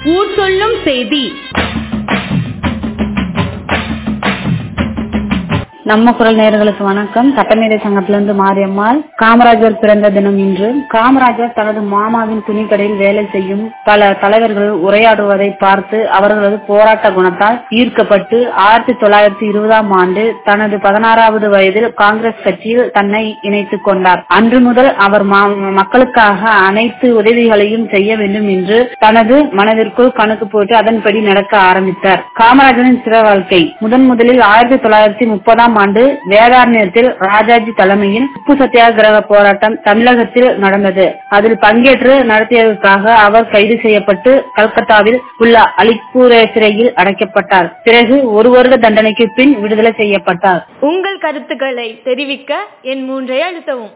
ஊர் சொல்லும் செய்தி நம்ம குரல் நேயர்களுக்கு வணக்கம் சட்டமேதை சங்கத்திலிருந்து மாரியம்மாள் காமராஜர் பிறந்த தினம் இன்று காமராஜர் தனது மாமாவின் துணிக்கடையில் வேலை செய்யும் பல தலைவர்கள் உரையாடுவதை பார்த்து அவர்களது போராட்ட குணத்தால் ஈர்க்கப்பட்டு ஆயிரத்தி தொள்ளாயிரத்தி இருபதாம் ஆண்டு தனது பதினாறாவது வயதில் காங்கிரஸ் கட்சியில் தன்னை இணைத்துக் கொண்டார் அன்று முதல் அவர் மா- மக்களுக்காக அனைத்து உதவிகளையும் செய்ய வேண்டும் என்று தனது மனதிற்குள் கணக்கு போட்டு அதன்படி நடக்க ஆரம்பித்தார் காமராஜரின் சிற வாழ்க்கை முதன் முதலில் ஆயிரத்தி தொள்ளாயிரத்தி முப்பதாம் ஆண்டு வேதாரண்யத்தில் ராஜாஜி தலைமையில் உப்பு சத்தியாகிரக போராட்டம் தமிழகத்தில் நடந்தது அதில் பங்கேற்று நடத்தியதற்காக அவர் கைது செய்யப்பட்டு கல்கத்தாவில் உள்ள அலிப்பூர சிறையில் அடைக்கப்பட்டார் பிறகு ஒரு வருட தண்டனைக்கு பின் விடுதலை செய்யப்பட்டார் உங்கள் கருத்துக்களை தெரிவிக்க என் மூன்றை அழுத்தவும்